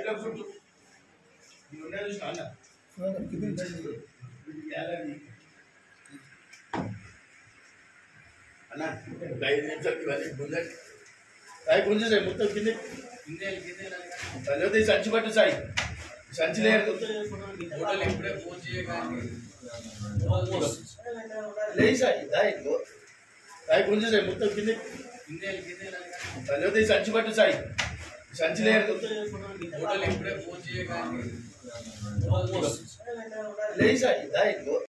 ఎక్కడ ఫుడ్ ఇవి ఉన్నాయి చూసిన అన్న గ్యాలరీ అన్న ఒక ఐదు నిమిషాలు ఇవన్నీ గుంజండి సాయి గుంజు సాయి మొత్తం కింద తర్వాత ఈ సంచి పట్టు సాయి సంచి లేదు లేదు సాయి సాయి ఇదిగో. సాయి గుంజు సాయి మొత్తం కింద తర్వాత ఈ సంచి పట్టు సాయి సంచి లేదు లేదు సాయి సాయి ఇదిగో.